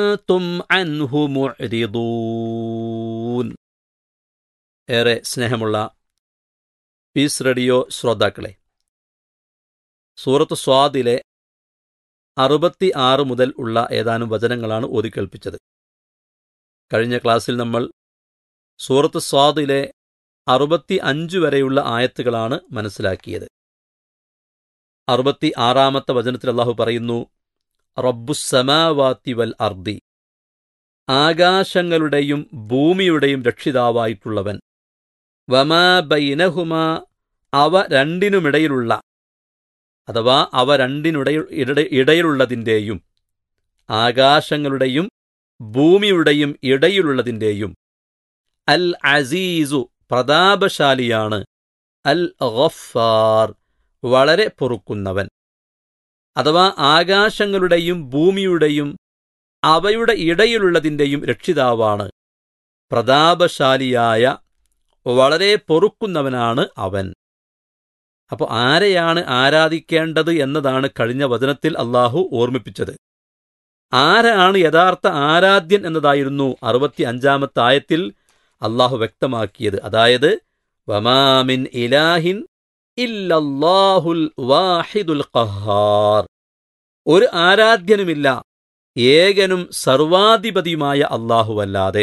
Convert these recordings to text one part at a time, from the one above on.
أنتم عنه معرضون ഏറെ സ്നേഹമുള്ള piece radio ശ്രോതാക്കളെ സൂറത്ത് സ്വാദിലെ അറുപത്തി ആറ് മുതൽ ഉള്ള ഏതാനും വചനങ്ങളാണ് ഓതിക്കേൾപ്പിച്ചത് കഴിഞ്ഞ ക്ലാസ്സിൽ നമ്മൾ സൂറത്ത് സ്വാദിലെ അറുപത്തി അഞ്ച് വരെയുള്ള ആയത്തുകളാണ് മനസ്സിലാക്കിയത് അറുപത്തി ആറാമത്തെ വചനത്തിൽ അള്ളാഹു പറയുന്നു റബ്ബുസമാവാത്തി വൽ അർദി ആകാശങ്ങളുടെയും ഭൂമിയുടെയും രക്ഷിതാവായിട്ടുള്ളവൻ വമാ ബൈനഹുമ അവ രണ്ടിനുമിടയിലുള്ള അഥവാ അവ രണ്ടിനുടയ ഇടയിലുള്ളതിൻ്റെയും ആകാശങ്ങളുടെയും ഭൂമിയുടെയും ഇടയിലുള്ളതിൻ്റെയും അൽ അസീസു പ്രതാപശാലിയാണ് അൽ ഗഫാർ വളരെ പൊറുക്കുന്നവൻ അഥവാ ആകാശങ്ങളുടെയും ഭൂമിയുടെയും അവയുടെ ഇടയിലുള്ളതിൻ്റെയും രക്ഷിതാവാണ് പ്രതാപശാലിയായ വളരെ പൊറുക്കുന്നവനാണ് അവൻ അപ്പോൾ ആരെയാണ് ആരാധിക്കേണ്ടത് എന്നതാണ് കഴിഞ്ഞ വചനത്തിൽ അള്ളാഹു ഓർമ്മിപ്പിച്ചത് ആരാണ് യഥാർത്ഥ ആരാധ്യൻ എന്നതായിരുന്നു അറുപത്തി അഞ്ചാമത്തെ ആയത്തിൽ അള്ളാഹു വ്യക്തമാക്കിയത് അതായത് വമാമിൻ ഇലാഹിൻ ഇല്ലല്ലാഹുൽ വാഹിദുൽ ഖഹാർ ഒരു ആരാധ്യനുമില്ല ഏകനും സർവാധിപതിയുമായ അല്ലാഹുവല്ലാതെ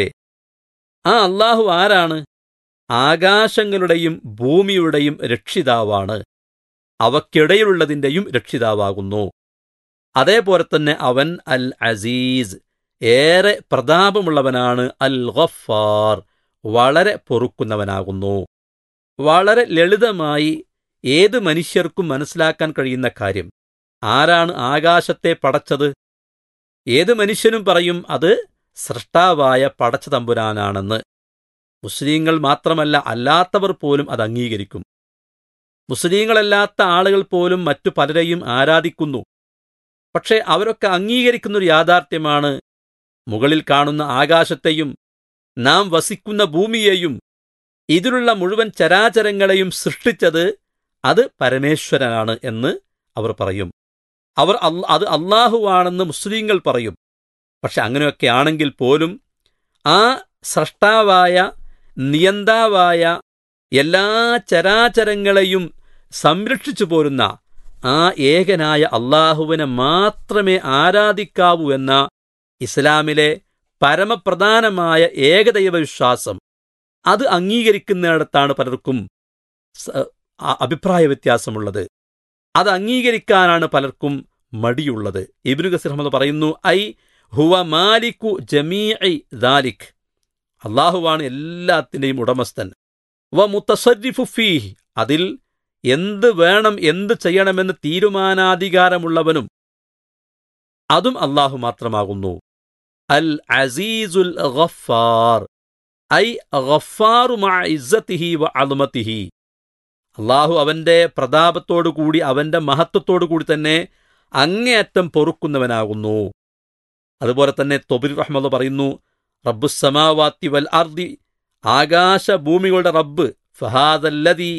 ആ അല്ലാഹു ആരാണ് ആകാശങ്ങളുടെയും ഭൂമിയുടെയും രക്ഷിതാവാണ് അവക്കിടയിലുള്ളതിൻ്റെയും രക്ഷിതാവാകുന്നു അതേപോലെ തന്നെ അവൻ അൽ അസീസ് ഏറെ പ്രതാപമുള്ളവനാണ് അൽ ഗഫാർ വളരെ പൊറുക്കുന്നവനാകുന്നു വളരെ ലളിതമായി ഏത് മനുഷ്യർക്കും മനസ്സിലാക്കാൻ കഴിയുന്ന കാര്യം ആരാണ് ആകാശത്തെ പടച്ചത് ഏത് മനുഷ്യനും പറയും അത് സൃഷ്ടാവായ പടച്ച തമ്പുരാനാണെന്ന് മുസ്ലിങ്ങൾ മാത്രമല്ല അല്ലാത്തവർ പോലും അത് അംഗീകരിക്കും മുസ്ലിങ്ങളല്ലാത്ത ആളുകൾ പോലും മറ്റു പലരെയും ആരാധിക്കുന്നു പക്ഷേ അവരൊക്കെ അംഗീകരിക്കുന്നൊരു യാഥാർത്ഥ്യമാണ് മുകളിൽ കാണുന്ന ആകാശത്തെയും നാം വസിക്കുന്ന ഭൂമിയെയും ഇതിലുള്ള മുഴുവൻ ചരാചരങ്ങളെയും സൃഷ്ടിച്ചത് അത് പരമേശ്വരനാണ് എന്ന് അവർ പറയും അവർ അത് അള്ളാഹുവാണെന്ന് മുസ്ലിങ്ങൾ പറയും പക്ഷെ അങ്ങനെയൊക്കെ ആണെങ്കിൽ പോലും ആ സ്രഷ്ടാവായ നിയന്താവായ എല്ലാ ചരാചരങ്ങളെയും സംരക്ഷിച്ചു പോരുന്ന ആ ഏകനായ അള്ളാഹുവിനെ മാത്രമേ ആരാധിക്കാവൂ എന്ന ഇസ്ലാമിലെ പരമപ്രധാനമായ ഏകദൈവ വിശ്വാസം അത് അംഗീകരിക്കുന്നിടത്താണ് പലർക്കും അഭിപ്രായ വ്യത്യാസമുള്ളത് അത് അംഗീകരിക്കാനാണ് പലർക്കും മടിയുള്ളത് ഇബിനു ഗസീർ അഹമ്മദ് പറയുന്നു ഐ ഹുവ മാലിക്കു ജമീ ദാലിഖ് അള്ളാഹുവാണ് എല്ലാത്തിൻ്റെയും ഉടമസ്ഥൻ വ മുത്തസരിഫു ഫീഹ് അതിൽ എന്ത് വേണം എന്ത് ചെയ്യണമെന്ന് തീരുമാനാധികാരമുള്ളവനും അതും അള്ളാഹു മാത്രമാകുന്നു അൽ അസീസുൽ ഗഫാർ ഐ ഗഫാറു ഇസ്സത്തിഹി വ അലുമത്തിഹി അള്ളാഹു അവന്റെ പ്രതാപത്തോടുകൂടി അവന്റെ മഹത്വത്തോടുകൂടി തന്നെ അങ്ങേയറ്റം പൊറുക്കുന്നവനാകുന്നു അതുപോലെ തന്നെ തൊബിർ റഹ്മദ് പറയുന്നു റബ്ബുസമാവാത്തി വൽ അർദി ആകാശഭൂമികളുടെ റബ്ബ് ഫഹാദല്ലതി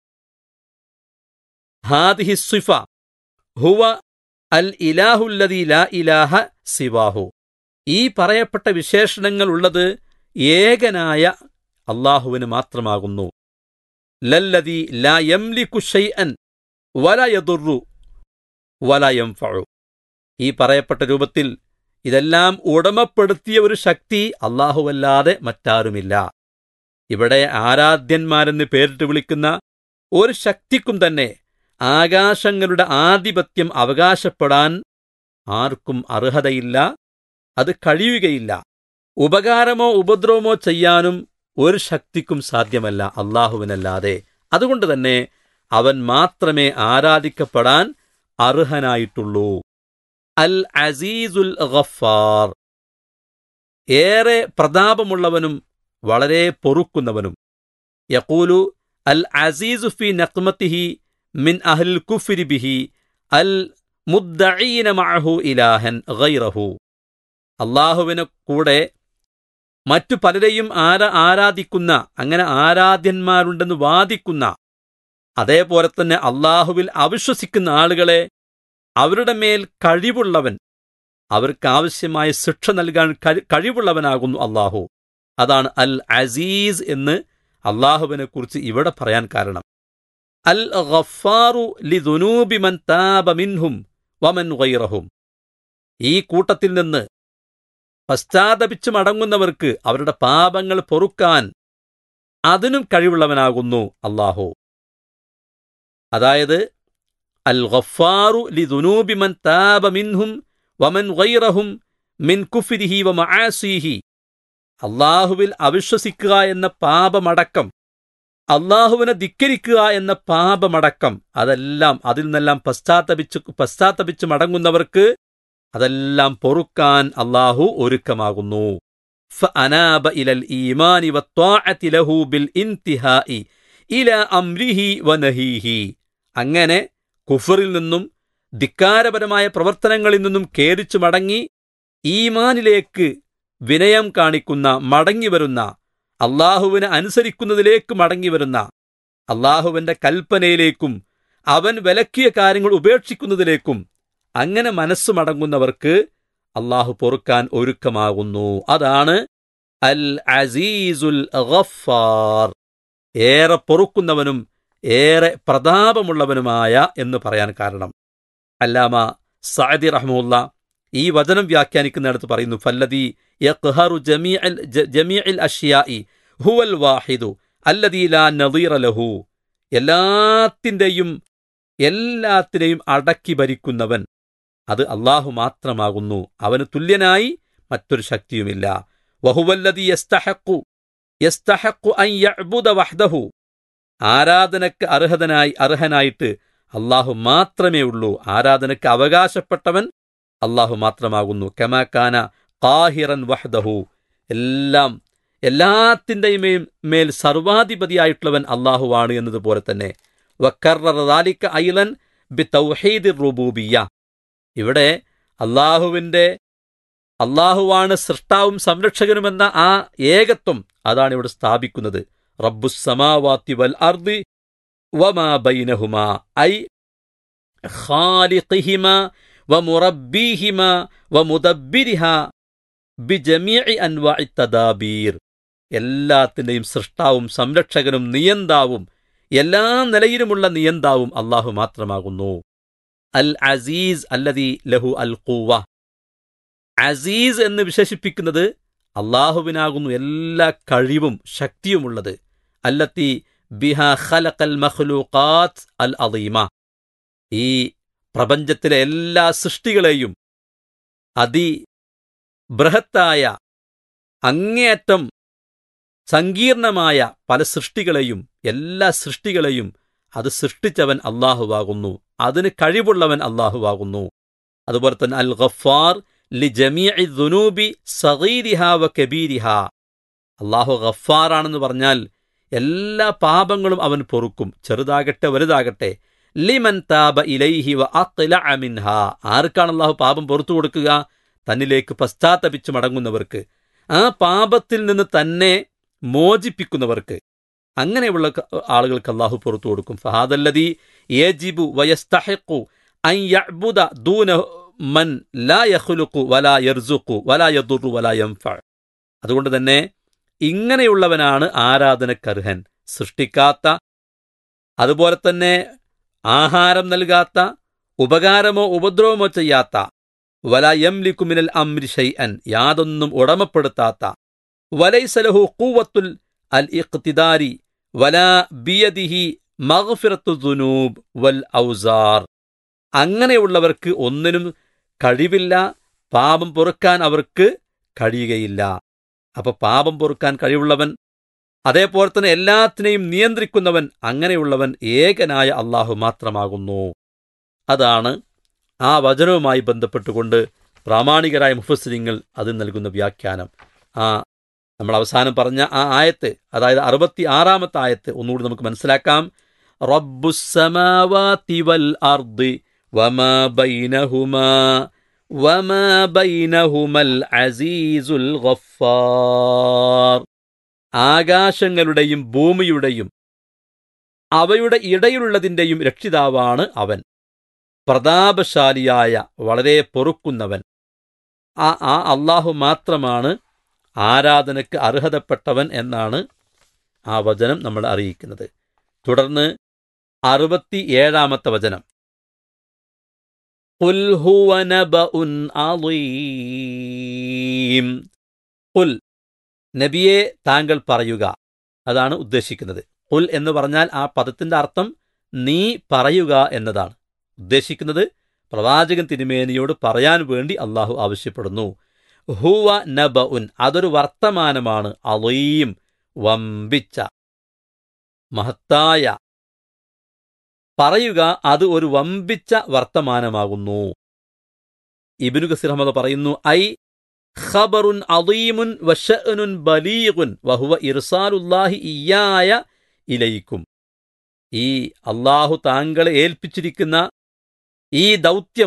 ഹാദിഹി സിഫ ഹുവ അൽ ഇലാഹുല്ലതി ലാ ഇലാഹ സിവാഹു ഈ പറയപ്പെട്ട വിശേഷണങ്ങൾ ഉള്ളത് ഏകനായ അള്ളാഹുവിന് മാത്രമാകുന്നു ലല്ലതി ലാ യംലിക്കു ഷൈഅൻ വല യദുറു വല യംഫഉ ഈ പറയപ്പെട്ട രൂപത്തിൽ ഇതെല്ലാം ഉടമപ്പെടുത്തിയ ഒരു ശക്തി അള്ളാഹുവല്ലാതെ മറ്റാരുമില്ല ഇവിടെ ആരാധ്യന്മാരെന്ന് പേരിട്ട് വിളിക്കുന്ന ഒരു ശക്തിക്കും തന്നെ ആകാശങ്ങളുടെ ആധിപത്യം അവകാശപ്പെടാൻ ആർക്കും അർഹതയില്ല അത് കഴിയുകയില്ല ഉപകാരമോ ഉപദ്രവമോ ചെയ്യാനും ഒരു ശക്തിക്കും സാധ്യമല്ല അള്ളാഹുവിനല്ലാതെ അതുകൊണ്ട് തന്നെ അവൻ മാത്രമേ ആരാധിക്കപ്പെടാൻ അർഹനായിട്ടുള്ളൂ അൽ അസീസുൽ ഗഫാർ ഏറെ പ്രതാപമുള്ളവനും വളരെ പൊറുക്കുന്നവനും യക്കൂലു അൽ അസീസു ഫി നഖ്മത്തിഹി മിൻ അഹ്ൽ കുഫ്രി ബിഹി അൽ മുദ്ദഈന മഅഹു ഇലാഹൻ ഗൈറഹു അള്ളാഹുവിനെ കൂടെ മറ്റു പലരെയും ആരാ ആരാധിക്കുന്ന അങ്ങനെ ആരാധ്യന്മാരുണ്ടെന്ന് വാദിക്കുന്ന അതേപോലെ തന്നെ അള്ളാഹുവിൽ അവിശ്വസിക്കുന്ന ആളുകളെ അവരുടെ മേൽ കഴിവുള്ളവൻ അവർക്ക് ആവശ്യമായ ശിക്ഷ നൽകാൻ കഴി- കഴിവുള്ളവനാകുന്നു അള്ളാഹു അതാണ് അൽ അസീസ് എന്ന് അള്ളാഹുവിനെ കുറിച്ച് ഇവിടെ പറയാൻ കാരണം അൽ ഗഫാറു ലിദുനൂബി മൻ താബ മിൻഹും വമൻ ഗൈറഹും ഈ കൂട്ടത്തിൽ നിന്ന് പശ്ചാത്തപിച്ചു മടങ്ങുന്നവർക്ക് അവരുടെ പാപങ്ങൾ പൊറുക്കാൻ അതിനും കഴിവുള്ളവനാകുന്നു അള്ളാഹു അതായത് അൽ ഗഫാറു ലിദുനൂബി മൻ താബ മിൻഹും വമൻ ഗൈറഹും മിൻ കുഫിരിഹി വ മആസിഹി അള്ളാഹുവിൽ അവിശ്വസിക്കുക എന്ന പാപമടക്കം അള്ളാഹുവിനെ ധിക്കരിക്കുക എന്ന പാപമടക്കം അതെല്ലാം അതിൽ നിന്നെല്ലാം പശ്ചാത്തപിച്ചു പശ്ചാത്തപിച്ചു മടങ്ങുന്നവർക്ക് അതെല്ലാം പൊറുക്കാൻ അള്ളാഹു ഒരുക്കമാകുന്നു فأناب إلى الإيمان والطاعة له بالانتهاء إلى أمره ونهيه അങ്ങനെ കുഫറിൽ നിന്നും ധിക്കാരപരമായ പ്രവർത്തനങ്ങളിൽ നിന്നും കേരിച്ചു മടങ്ങി ഈമാനിലേക്ക് വിനയം കാണിക്കുന്ന മടങ്ങിവരുന്ന അള്ളാഹുവിനെ അനുസരിക്കുന്നതിലേക്ക് മടങ്ങിവരുന്ന അള്ളാഹുവിന്റെ കൽപ്പനയിലേക്കും അവൻ വിലക്കിയ കാര്യങ്ങൾ ഉപേക്ഷിക്കുന്നതിലേക്കും അങ്ങനെ മനസ്സ് മടങ്ങുന്നവർക്ക് അള്ളാഹു പൊറുക്കാൻ ഒരുക്കമാകുന്നു അതാണ് അൽ അസീസുൽ ഗഫാർ ഏറെ പൊറുക്കുന്നവനും ഏറെ പ്രതാപമുള്ളവനുമായ എന്ന് പറയാൻ കാരണം അല്ലാമ സഅദി റഹ്മുല്ല ഈ വചനം വ്യാഖ്യാനിക്കുന്നിടത്ത് പറയുന്നു ഫല്ലദി യഖ്ഹറു ജമീഅൽ ജ- ജമീഅൽ അഷ്യാഇ ഹുവൽ വാഹിദു അല്ലദീ ലാ നദീറ ലഹു എല്ലാത്തിൻ്റെയും എല്ലാത്തിനെയും അടക്കി ഭരിക്കുന്നവൻ അത് അള്ളാഹു മാത്രമാകുന്നു അവന് തുല്യനായി മറ്റൊരു ശക്തിയുമില്ല വഹുവല്ലദി യസ്തഹഖു യസ്തഹഖു അൻ യഅ്ബുദ വഹ്ദഹു ആരാധനക്ക് അർഹതനായി അർഹനായിട്ട് അള്ളാഹു മാത്രമേ ഉള്ളൂ ആരാധനക്ക് അവകാശപ്പെട്ടവൻ അള്ളാഹു മാത്രമാകുന്നു കമാക്കാന കാഹിറൻ വഹ്ദഹു എല്ലാം എല്ലാത്തിൻ്റെയും മേൽ- മേൽ സർവാധിപതിയായിട്ടുള്ളവൻ അള്ളാഹുവാണ് എന്നതുപോലെ തന്നെ വക്കർറദാലിക്ക ഐലൻ ബി തൗഹീദി റുബൂബിയ ഇവിടെ അള്ളാഹുവിൻ്റെ അള്ളാഹുവാണ് സൃഷ്ടാവും സംരക്ഷകനുമെന്ന ആ ഏകത്വം അതാണ് ഇവിടെ സ്ഥാപിക്കുന്നത് റബ്ബുസമാവാത്തി വൽ അർദി വമാ ബൈനഹുമാ ഐ ഖാലിഖിഹിമ വമുറബ്ബീഹിമ വമുദബ്ബിരിഹ ബിജമീഇ അൻവാഇ തദാബീർ എല്ലാത്തിൻ്റെയും സൃഷ്ടാവും സംരക്ഷകനും നിയന്താവും എല്ലാ നിലയിലുമുള്ള നിയന്താവും അള്ളാഹു മാത്രമാകുന്നു അൽ അസീസ് അല്ലതി ലഹു അൽ ഖൂവ അസീസ് എന്ന് വിശേഷിപ്പിക്കുന്നത് അള്ളാഹുവിനാകുന്നു എല്ലാ കഴിവും ശക്തിയുമുള്ളത് അല്ലത്തി ബിഹ ഖലഖൽ മഖ്ലൂഖാത്ത് അൽ അദീമ ഈ പ്രപഞ്ചത്തിലെ എല്ലാ സൃഷ്ടികളെയും അതി ബൃഹത്തായ അങ്ങേയറ്റം സങ്കീർണമായ പല സൃഷ്ടികളെയും എല്ലാ സൃഷ്ടികളെയും അത് സൃഷ്ടിച്ചവൻ അള്ളാഹുവാകുന്നു അതിന് കഴിവുള്ളവൻ അള്ളാഹുവാകുന്നു അതുപോലെ തന്നെ അൽ ഗഫാർ ലി ജമീഇ ദുനൂബി സഗീരിഹ വ കബീരിഹ അള്ളാഹു ഗഫാറാണെന്ന് പറഞ്ഞാൽ എല്ലാ പാപങ്ങളും അവൻ പൊറുക്കും ചെറുതാകട്ടെ വലുതാകട്ടെ ലിമൻ താബ ഇലൈഹി വ അഖ്ലഅ മിൻഹ ആർക്കാണ് അള്ളാഹു പാപം പുറത്തു കൊടുക്കുക തന്നിലേക്ക് പശ്ചാത്തപിച്ച് മടങ്ങുന്നവർക്ക് ആ പാപത്തിൽ നിന്ന് തന്നെ മോചിപ്പിക്കുന്നവർക്ക് അങ്ങനെയുള്ള ക- ആളുകൾക്ക് അള്ളാഹു പുറത്തു കൊടുക്കും ഫഹാദല്ലദി യേജിബു വയസ്തഹിഖു അൻ യഅ്ബുദ ദൂന മൻ ലാ യഖ്ലുഖു വലാ യർസുഖു വലാ യദുറു വലാ യൻഫഅ അതുകൊണ്ട് തന്നെ ഇങ്ങനെയുള്ളവനാണ് ആരാധനക്കർഹൻ സൃഷ്ടിക്കാത്ത അതുപോലെ തന്നെ ആഹാരം നൽകാത്ത ഉപകാരമോ ഉപദ്രവമോ ചെയ്യാത്ത വല യംലിക്കുമിനൽ അംരി ഷൈഅൻ യാതൊന്നും ഉടമപ്പെടുത്താത്ത വലൈസലഹു കൂവത്തുൽ അൽ ഇഖ്തിദാരി വല ബിയദിഹി മഗ്ഫിറത്തു ദുനൂബ് വൽ ഔസാർ അങ്ങനെയുള്ളവർക്ക് ഒന്നിനും കഴിവില്ല പാപം പൊറുക്കാൻ അവർക്ക് കഴിയുകയില്ല അപ്പൊ പാപം പൊറുക്കാൻ കഴിവുള്ളവൻ അതേപോലെ തന്നെ എല്ലാത്തിനെയും നിയന്ത്രിക്കുന്നവൻ അങ്ങനെയുള്ളവൻ ഏകനായ അള്ളാഹു മാത്രമാകുന്നു അതാണ് ആ വചനവുമായി ബന്ധപ്പെട്ടുകൊണ്ട് പ്രാമാണികരായ മുഫസ്സിരിങ്ങൾ അതിന് നൽകുന്ന വ്യാഖ്യാനം ആ നമ്മൾ അവസാനം പറഞ്ഞ ആ ആയത്ത് അതായത് അറുപത്തി ആറാമത്തെ ആയത്ത് ഒന്നുകൂടി നമുക്ക് മനസ്സിലാക്കാം റബ്ബുസ്സമാവാതി വൽ അർദി വമാ ബൈനഹുമാ വമാ ബൈനഹുമൽ അസീസുൽ ഗഫാർ ആകാശങ്ങളുടെയും ഭൂമിയുടെയും അവയുടെ ഇടയിലുള്ളതിന്റെയും രക്ഷിതാവാണ് അവൻ പ്രതാപശാലിയായ വളരെ പൊറുക്കുന്നവൻ ആ ആ അള്ളാഹു മാത്രമാണ് ആരാധനയ്ക്ക് അർഹതപ്പെട്ടവൻ എന്നാണ് ആ വചനം നമ്മൾ അറിയിക്കുന്നത് തുടർന്ന് അറുപത്തിയേഴാമത്തെ വചനം "ഖുൽ ഹുവ നബഉൻ അളീം." ഖുൽ നബിയെ താങ്കൾ പറയുക അതാണ് ഉദ്ദേശിക്കുന്നത് ഖുൽ എന്ന് പറഞ്ഞാൽ ആ പദത്തിന്റെ അർത്ഥം നീ പറയുക എന്നതാണ് ഉദ്ദേശിക്കുന്നത് പ്രവാചകൻ തിരുമേനിയോട് പറയാൻ വേണ്ടി അള്ളാഹു ആവശ്യപ്പെടുന്നു ഹുവ നബഉൻ അതൊരു വർത്തമാനമാണ് അളീം വമ്പിച്ച മഹത്തായ പറയുക അത് ഒരു വമ്പിച്ച വർത്തമാനമാകുന്നു ഇബിനു കസീർ അഹമ്മദ് പറയുന്നു ഐ ഖബറുൻ അദീമുൻ വശഅനുൻ ബലീഗുൻ വഹുവ ഇർസാലുല്ലാഹി ഇയായ ഇലയിക്കും ഈ അള്ളാഹു താങ്കളെ ഏൽപ്പിച്ചിരിക്കുന്ന ഈ ദൗത്യം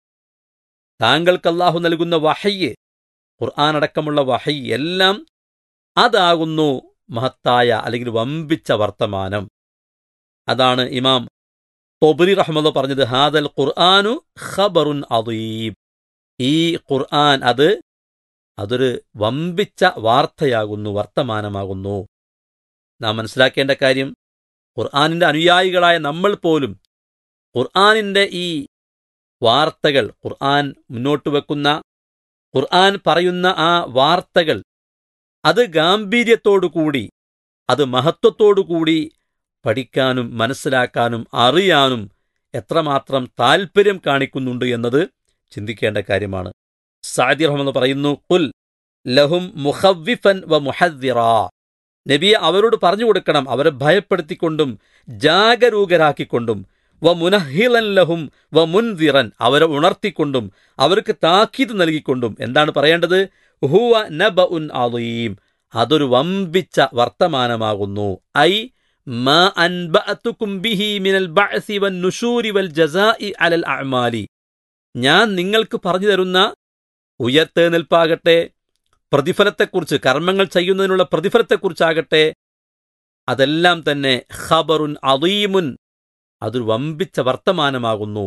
താങ്കൾക്ക് അള്ളാഹു നൽകുന്ന വഹയ്യ് ഖുർആൻ അടക്കമുള്ള വഹയ്യ് എല്ലാം അതാകുന്നു മഹത്തായ അല്ലെങ്കിൽ വമ്പിച്ച വർത്തമാനം അതാണ് ഇമാം തൊബരി റഹ്മദ് പറഞ്ഞത് ഹാദൽ ഖുർആാനു ഖബറുൻ അദീബ് ഈ ഖുർആൻ അത് അതൊരു വമ്പിച്ച വാർത്തയാകുന്നു വർത്തമാനമാകുന്നു നാം മനസ്സിലാക്കേണ്ട കാര്യം ഖുർആാനിന്റെ അനുയായികളായ നമ്മൾ പോലും ഖുർആാനിന്റെ ഈ വാർത്തകൾ ഖുർആൻ മുന്നോട്ട് വെക്കുന്ന ഖുർആൻ പറയുന്ന ആ വാർത്തകൾ അത് ഗാംഭീര്യത്തോടുകൂടി അത് മഹത്വത്തോടുകൂടി പഠിക്കാനും മനസ്സിലാക്കാനും അറിയാനും എത്രമാത്രം താൽപ്പര്യം കാണിക്കുന്നുണ്ട് എന്നത് ചിന്തിക്കേണ്ട കാര്യമാണ് സാദി റഹ്മെന്ന് പറയുന്നു കുൽ ലഹും മുഹവ്വിഫൻ വ മുഹദ്ദിറ നബിയെ അവരോട് പറഞ്ഞു കൊടുക്കണം അവരെ ഭയപ്പെടുത്തിക്കൊണ്ടും ജാഗരൂകരാക്കിക്കൊണ്ടും വ മുനഹിലൻ ലഹും വ മുൻദിറൻ അവരെ ഉണർത്തിക്കൊണ്ടും അവർക്ക് താക്കീത് നൽകിക്കൊണ്ടും എന്താണ് പറയേണ്ടത് ഹുവ നബ ഉൻ അലീം അതൊരു വമ്പിച്ച വർത്തമാനമാകുന്നു ഐ മാ അൻബഅതുകും ബിഹി മിനൽ ബഅസി വൻ നുശൂരി വൽ ജസാഇ അലൽ അഅമാലി ഞാൻ നിങ്ങൾക്ക് പറഞ്ഞു തരുന്ന ഉയർത്തെഴുന്നേൽപ്പാകട്ടെ പ്രതിഫലത്തെക്കുറിച്ച് കർമ്മങ്ങൾ ചെയ്യുന്നതിനുള്ള പ്രതിഫലത്തെക്കുറിച്ചാകട്ടെ അതെല്ലാം തന്നെ ഖബറുൻ അദീമുൻ അതൊരു വമ്പിച്ച വർത്തമാനമാകുന്നു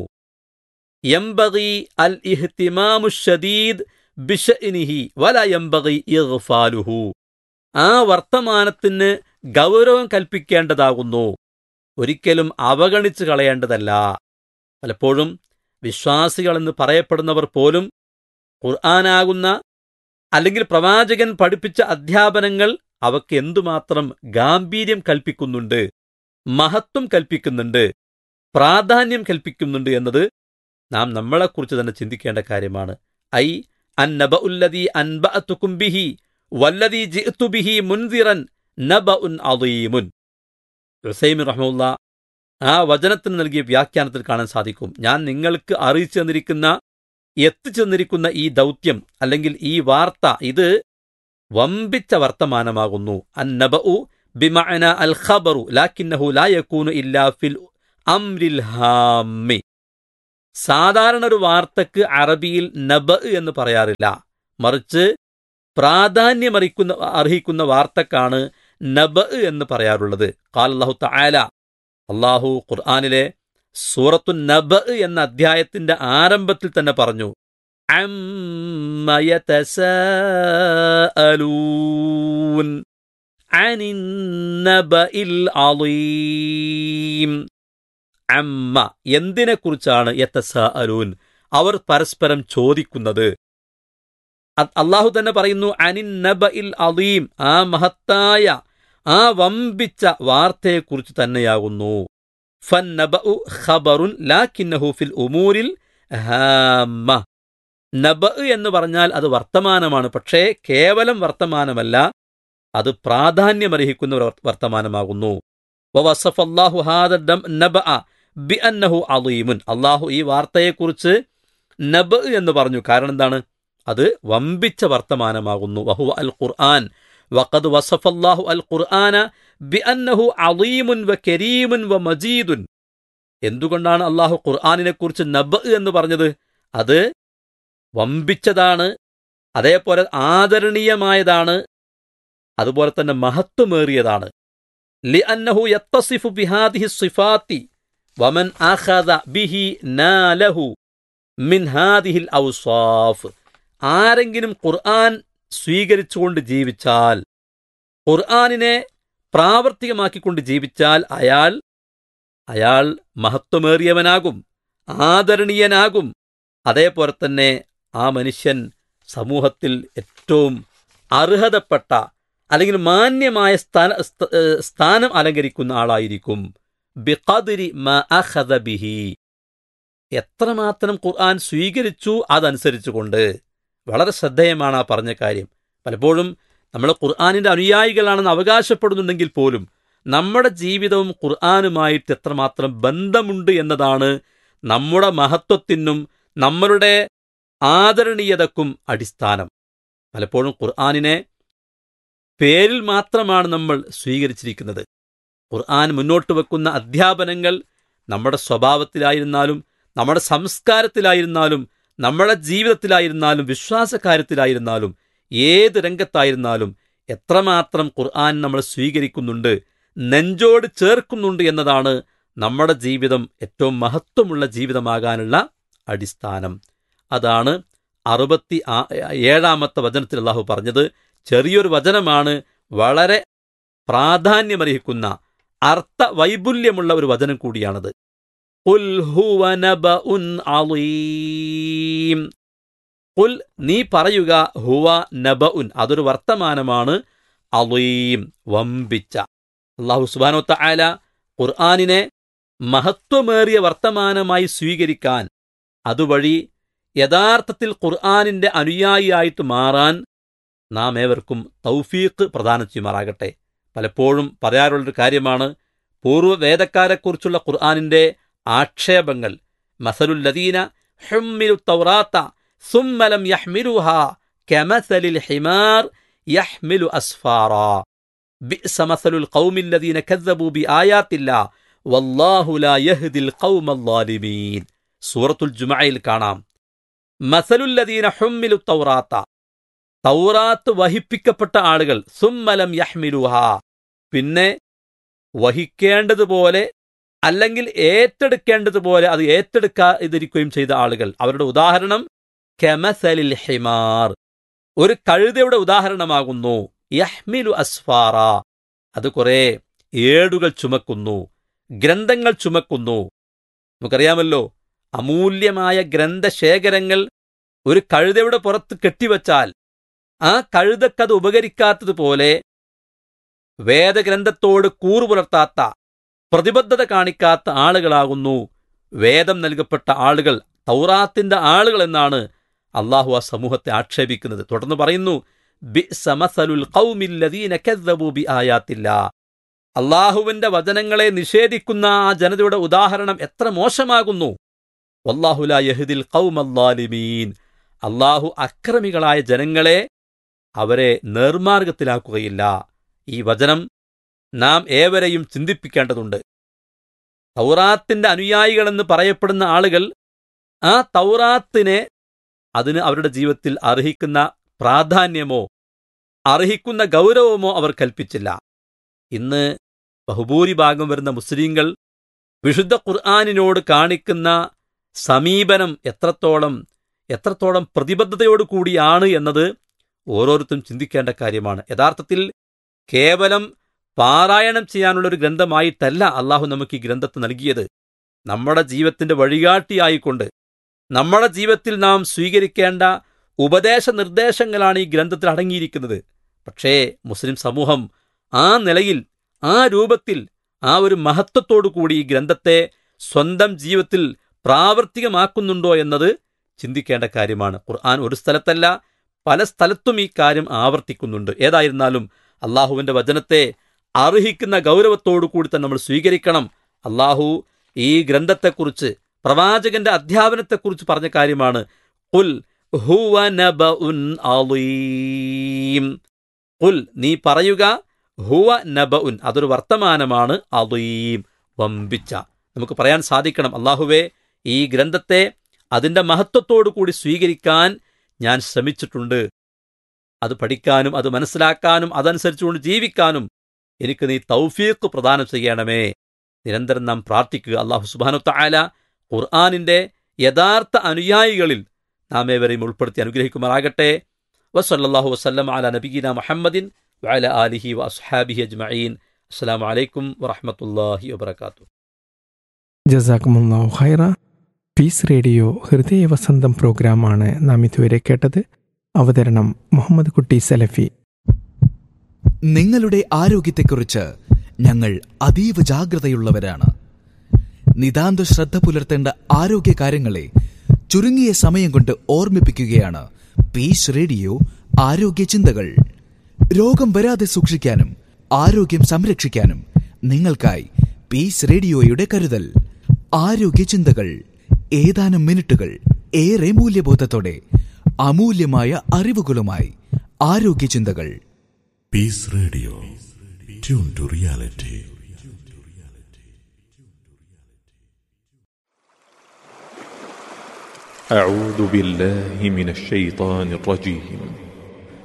യംബഗി അൽ ഇഹ്തിമാമു ഷദീദ് ബിഷഇനിഹി വല യംബഗി ഇഗ്ഫാലുഹു ആ വർത്തമാനത്തിന് ഗൗരവം കൽപ്പിക്കേണ്ടതാകുന്നു ഒരിക്കലും അവഗണിച്ചു കളയേണ്ടതല്ല പലപ്പോഴും വിശ്വാസികളെന്ന് പറയപ്പെടുന്നവർ പോലും ഖുർആനാകുന്ന അല്ലെങ്കിൽ പ്രവാചകൻ പഠിപ്പിച്ച അധ്യാപനങ്ങൾ അവക്ക് എന്തുമാത്രം ഗാംഭീര്യം കൽപ്പിക്കുന്നുണ്ട് മഹത്വം കൽപ്പിക്കുന്നുണ്ട് പ്രാധാന്യം കൽപ്പിക്കുന്നുണ്ട് എന്നത് നാം നമ്മളെക്കുറിച്ച് തന്നെ ചിന്തിക്കേണ്ട കാര്യമാണ് ഐ അന്നബ ഉല്ലതി അൻബഅത്തുക്കും ബിഹി വല്ലതി ജിഅ്തു ബിഹി മുൻദിറൻ നബ ഉൻ അദീമുൻ ഹുസൈമിൻ റഹ്മുല്ല ആ വചനത്തിന് നൽകിയ വ്യാഖ്യാനത്തിൽ കാണാൻ സാധിക്കും ഞാൻ നിങ്ങൾക്ക് അറിയിച്ചു തന്നിരിക്കുന്ന എത്തിച്ചു തന്നിരിക്കുന്ന ഈ ദൗത്യം അല്ലെങ്കിൽ ഈ വാർത്ത ഇത് വമ്പിച്ച വർത്തമാനമാകുന്നു അന്നബഉ ബിമഅന അൽ ഖബറു ലാക്കിന്നഹു ലാ യകൂനു ഇല്ലാ ഫിൽ അംരിൽ ഹാമ്മി സാധാരണ ഒരു വാർത്തക്ക് അറബിയിൽ നബ എന്ന് പറയാറില്ല മറിച്ച് പ്രാധാന്യമറിക്കുന്ന അർഹിക്കുന്ന വാർത്തക്കാണ് നബ എന്ന് പറയാറുള്ളത് കാൽ അള്ളാഹു തആല അള്ളാഹു ഖുർആാനിലെ സൂറത്തു നബ എന്ന അധ്യായത്തിന്റെ ആരംഭത്തിൽ തന്നെ പറഞ്ഞു അമ്മ യതസാഅലൂൻ അനിൻ നബഇൽ അളീം അമ്മ എന്തിനെക്കുറിച്ചാണ് യതസാഅലൂൻ അവർ പരസ്പരം ചോദിക്കുന്നത് അ- അള്ളാഹു തന്നെ പറയുന്നു അനിൻ നബഇൽ അളീം ആ മഹത്തായ ആ വമ്പിച്ച വാർത്തയെക്കുറിച്ച് തന്നെയാകുന്നു ഫന്നബഉ ഖബറുൻ ലാക്കിന്നഹു ഫിൽ ഉമൂരിൽ ഹാമ്മ നബ എന്ന് പറഞ്ഞാൽ അത് വർത്തമാനമാണ് പക്ഷേ കേവലം വർത്തമാനമല്ല അത് പ്രാധാന്യമർഹിക്കുന്ന ഒരു വർ- വർത്തമാനമാകുന്നു വവസഫ് അല്ലാഹു ഹാദ ദം നബഅ ബിഅന്നഹു അളീമുൻ അള്ളാഹു ഈ വാർത്തയെക്കുറിച്ച് നബ എന്ന് പറഞ്ഞു കാരണം എന്താണ് അത് വമ്പിച്ച വർത്തമാനമാകുന്നു വഹുവ അൽ ഖുർആൻ വഖദ് വസഫല്ലാഹു അൽ ഖുർആന ബിഅന്നഹു അളീമുൻ വ കരീമുൻ വ മജീദുൻ എന്തുകൊണ്ടാണ് അള്ളാഹു ഖുർആനിനെ കുറിച്ച് നബ് എന്ന് പറഞ്ഞത് അത് വമ്പിച്ചതാണ് അതേപോലെ ആദരണീയമായതാണ് അതുപോലെ തന്നെ മഹത്വമേറിയതാണ് ലിഅന്നഹു യത്തസിഫു ബിഹാദിഹി സിഫാത്തി വമൻ അഖദ ബിഹി നാലഹു മിൻ ഹാദിഹിൽ ഔസാഫ് ആരെങ്കിലും ഖുർആൻ സ്വീകരിച്ചുകൊണ്ട് ജീവിച്ചാൽ ഖുർആനിനെ പ്രാവർത്തികമാക്കിക്കൊണ്ട് ജീവിച്ചാൽ അയാൾ അയാൾ മഹത്വമേറിയവനാകും ആദരണീയനാകും അതേപോലെ തന്നെ ആ മനുഷ്യൻ സമൂഹത്തിൽ ഏറ്റവും അർഹതപ്പെട്ട അല്ലെങ്കിൽ മാന്യമായ സ്ഥാന സ്ഥ- ഏഹ് സ്ഥാനം അലങ്കരിക്കുന്ന ആളായിരിക്കും ബിഖദ്രി മാ അഖദ ബിഹി എത്രമാത്രം ഖുർആൻ സ്വീകരിച്ചു അതനുസരിച്ചുകൊണ്ട് വളരെ ശ്രദ്ധേയമാണ് ആ പറഞ്ഞ കാര്യം പലപ്പോഴും നമ്മൾ ഖുർആാനിന്റെ അനുയായികളാണെന്ന് അവകാശപ്പെടുന്നുണ്ടെങ്കിൽ പോലും നമ്മുടെ ജീവിതവും ഖുർആാനുമായിട്ട് എത്രമാത്രം ബന്ധമുണ്ട് എന്നതാണ് നമ്മുടെ മഹത്വത്തിനും നമ്മളുടെ ആദരണീയതക്കും അടിസ്ഥാനം പലപ്പോഴും ഖുർആാനിനെ പേരിൽ മാത്രമാണ് നമ്മൾ സ്വീകരിച്ചിരിക്കുന്നത് ഖുർആൻ മുന്നോട്ട് വെക്കുന്ന അധ്യാപനങ്ങൾ നമ്മുടെ സ്വഭാവത്തിലായിരുന്നാലും നമ്മുടെ സംസ്കാരത്തിലായിരുന്നാലും നമ്മുടെ ജീവിതത്തിലായിരുന്നാലും വിശ്വാസകാര്യത്തിലായിരുന്നാലും ഏത് രംഗത്തായിരുന്നാലും എത്രമാത്രം ഖുർആൻ നമ്മൾ സ്വീകരിക്കുന്നുണ്ട് നെഞ്ചോട് ചേർക്കുന്നുണ്ട് എന്നതാണ് നമ്മുടെ ജീവിതം ഏറ്റവും മഹത്വമുള്ള ജീവിതമാകാനുള്ള അടിസ്ഥാനം അതാണ് അറുപത്തി ആ- ഏഴാമത്തെ വചനത്തിൽ അള്ളാഹു പറഞ്ഞത് ചെറിയൊരു വചനമാണ് വളരെ പ്രാധാന്യമർഹിക്കുന്ന അർത്ഥ വൈപുല്യമുള്ള ഒരു വചനം കൂടിയാണത് ഖുൽ ഹുവ നബഉൻ അളീം ഖുൽ നീ പറയുക ഹുവ നബഉൻ അതൊരു വർത്തമാനമാണ് അളീം വമ്പിച്ച അള്ളാഹു സുബ്ഹാനഹു തആല ഖുർആനിനെ മഹത്വമേറിയ വർത്തമാനമായി സ്വീകരിക്കാൻ അതുവഴി യഥാർത്ഥത്തിൽ ഖുർആനിന്റെ അനുയായിയായിട്ട് മാറാൻ നാം ഏവർക്കും തൗഫീഖ് പ്രദാനം ചെയ്യുമാറാകട്ടെ പലപ്പോഴും പറയാറുള്ളൊരു കാര്യമാണ് പൂർവ്വ വേദക്കാരെക്കുറിച്ചുള്ള ഖുർആനിന്റെ ആക്ഷേപങ്ങൾ മസലുല്ലദീന ഹുമ്മിലു തൗറാത്ത സുമ്മലം യഹ്മിലുഹ കമസലിൽ ഹിമാർ യഹ്മിലു അസ്ഫാറ ബിഅസ മസലുൽ ഖൗമില്ലദീന കസ്സബൂ ബിആയാത്തില്ല വല്ലാഹു ലാ യഹ്ദിൽ ഖൗമൽ സൂറത്തുൽ ജുമഅയിൽ കാണാം മസലുല്ലദീന ഹുമ്മിലു തൗറാത്ത തൗറാത്ത് വഹിപ്പിക്കപ്പെട്ട ആളുകൾ സുമ്മലം യഹ്മിലുഹ പിന്നെ വഹിക്കേണ്ടതുപോലെ അല്ലെങ്കിൽ ഏറ്റെടുക്കേണ്ടതുപോലെ അത് ഏറ്റെടുക്കാതിരിക്കുകയും ചെയ്ത ആളുകൾ അവരുടെ ഉദാഹരണം കെമസലിൽ ഹിമാർ ഒരു കഴുതയുടെ ഉദാഹരണമാകുന്നു യഹ്മിലു അസ്ഫാറ അത് കുറെ ഏടുകൾ ചുമക്കുന്നു ഗ്രന്ഥങ്ങൾ ചുമക്കുന്നു നമുക്കറിയാമല്ലോ അമൂല്യമായ ഗ്രന്ഥശേഖരങ്ങൾ ഒരു കഴുതയുടെ പുറത്ത് കെട്ടിവച്ചാൽ ആ കഴുതക്കത് ഉപകരിക്കാത്തതുപോലെ വേദഗ്രന്ഥത്തോട് കൂറു പുലർത്താത്ത പ്രതിബദ്ധത കാണിക്കാത്ത ആളുകളാകുന്നു വേദം നൽകപ്പെട്ട ആളുകൾ തൗറാത്തിന്റെ ആളുകൾ എന്നാണ് അള്ളാഹു ആ സമൂഹത്തെ ആക്ഷേപിക്കുന്നത് തുടർന്ന് പറയുന്നു ബി സമസലുൽ ഖൗമില്ലദീന കസ്സബൂ ബി ആയാത്തില്ല അള്ളാഹുവിന്റെ വചനങ്ങളെ നിഷേധിക്കുന്ന ആ ജനതയുടെ ഉദാഹരണം എത്ര മോശമാകുന്നു വല്ലാഹുല യഹ്ദിൽ ഖൗമല്ലാലിമീൻ അള്ളാഹു അക്രമികളായ ജനങ്ങളെ അവരെ നേർമാർഗത്തിലാക്കുകയില്ല ഈ വചനം നാം ഏവരെയും ചിന്തിപ്പിക്കേണ്ടതുണ്ട് തൗറാത്തിന്റെ അനുയായികളെന്ന് പറയപ്പെടുന്ന ആളുകൾ ആ തൗറാത്തിനെ അതിന് അവരുടെ ജീവിതത്തിൽ അർഹിക്കുന്ന പ്രാധാന്യമോ അർഹിക്കുന്ന ഗൗരവമോ അവർ കൽപ്പിച്ചില്ല ഇന്ന് ബഹുഭൂരിഭാഗം വരുന്ന മുസ്ലിങ്ങൾ വിശുദ്ധ ഖുർആാനിനോട് കാണിക്കുന്ന സമീപനം എത്രത്തോളം എത്രത്തോളം പ്രതിബദ്ധതയോടു കൂടിയാണ് എന്നത് ഓരോരുത്തരും ചിന്തിക്കേണ്ട കാര്യമാണ് യഥാർത്ഥത്തിൽ കേവലം പാരായണം ചെയ്യാനുള്ള ഒരു ഗ്രന്ഥമായിട്ടല്ല അള്ളാഹു നമുക്ക് ഈ ഗ്രന്ഥത്തെ നൽകിയത് നമ്മുടെ ജീവിതത്തിന്റെ വഴികാട്ടിയായിക്കൊണ്ട് നമ്മുടെ ജീവിതത്തിൽ നാം സ്വീകരിക്കേണ്ട ഉപദേശ നിർദ്ദേശങ്ങളാണ് ഈ ഗ്രന്ഥത്തിൽ അടങ്ങിയിരിക്കുന്നത് പക്ഷേ മുസ്ലിം സമൂഹം ആ നിലയിൽ ആ രൂപത്തിൽ ആ ഒരു മഹത്വത്തോടു കൂടി ഈ ഗ്രന്ഥത്തെ സ്വന്തം ജീവിതത്തിൽ പ്രാവർത്തികമാക്കുന്നുണ്ടോ എന്നത് ചിന്തിക്കേണ്ട കാര്യമാണ് ഖുർആൻ ഒരു സ്ഥലത്തല്ല പല സ്ഥലത്തും ഈ കാര്യം ആവർത്തിക്കുന്നുണ്ട് ഏതായിരുന്നാലും അള്ളാഹുവിന്റെ വചനത്തെ അർഹിക്കുന്ന ഗൗരവത്തോടു കൂടി തന്നെ നമ്മൾ സ്വീകരിക്കണം അള്ളാഹു ഈ ഗ്രന്ഥത്തെക്കുറിച്ച് പ്രവാചകന്റെ അധ്യാപനത്തെക്കുറിച്ച് പറഞ്ഞ കാര്യമാണ് കുൽ ഹുവ നബഉൻ അളീം കുൽ നീ പറയുക ഹുവ നബഉൻ അതൊരു വർത്തമാനമാണ് അളീം വമ്പിച്ച നമുക്ക് പറയാൻ സാധിക്കണം അള്ളാഹുവേ ഈ ഗ്രന്ഥത്തെ അതിന്റെ മഹത്വത്തോടു കൂടി സ്വീകരിക്കാൻ ഞാൻ ശ്രമിച്ചിട്ടുണ്ട് അത് പഠിക്കാനും അത് മനസ്സിലാക്കാനും അതനുസരിച്ചുകൊണ്ട് ജീവിക്കാനും എനിക്ക് നീ തൗഫീഖ് പ്രദാനം ചെയ്യണമേ നിരന്തരം നാം പ്രാർത്ഥിക്കുക അള്ളാഹു സുബാനു താല ഖുർആാനിന്റെ യഥാർത്ഥ അനുയായികളിൽ നാം ഏവരെയും ഉൾപ്പെടുത്തി അനുഗ്രഹിക്കുമാറാകട്ടെ വസല്ലാഹു വസ്ലം അല നബീന മുഹമ്മദിൻ വഅല ആലിഹി വ അസ്ഹാബിഹി അജ്മഈൻ അസ്സലാമു അലൈക്കും വറഹ്മത്തുള്ളാഹി വബറകാതുഹു ജസാക്കുമുല്ലാഹു ഖൈറ പീസ് റേഡിയോ ഹൃദയ വസന്തം പ്രോഗ്രാമാണ് നാം ഇതുവരെ കേട്ടത് അവതരണം മുഹമ്മദ് കുട്ടി സലഫി നിങ്ങളുടെ ആരോഗ്യത്തെക്കുറിച്ച് ഞങ്ങൾ അതീവ ജാഗ്രതയുള്ളവരാണ് നിതാന്ത ശ്രദ്ധ പുലർത്തേണ്ട ആരോഗ്യ കാര്യങ്ങളെ ചുരുങ്ങിയ സമയം കൊണ്ട് ഓർമ്മിപ്പിക്കുകയാണ് പീസ് റേഡിയോ ആരോഗ്യ ചിന്തകൾ രോഗം വരാതെ സൂക്ഷിക്കാനും ആരോഗ്യം സംരക്ഷിക്കാനും നിങ്ങൾക്കായി പീസ് റേഡിയോയുടെ കരുതൽ ആരോഗ്യ ചിന്തകൾ ഏതാനും മിനിറ്റുകൾ ഏറെ മൂല്യബോധത്തോടെ അമൂല്യമായ അറിവുകളുമായി ആരോഗ്യ ചിന്തകൾ Peace Radio. Tune to reality. أعوذ بالله من الشيطان الرجيم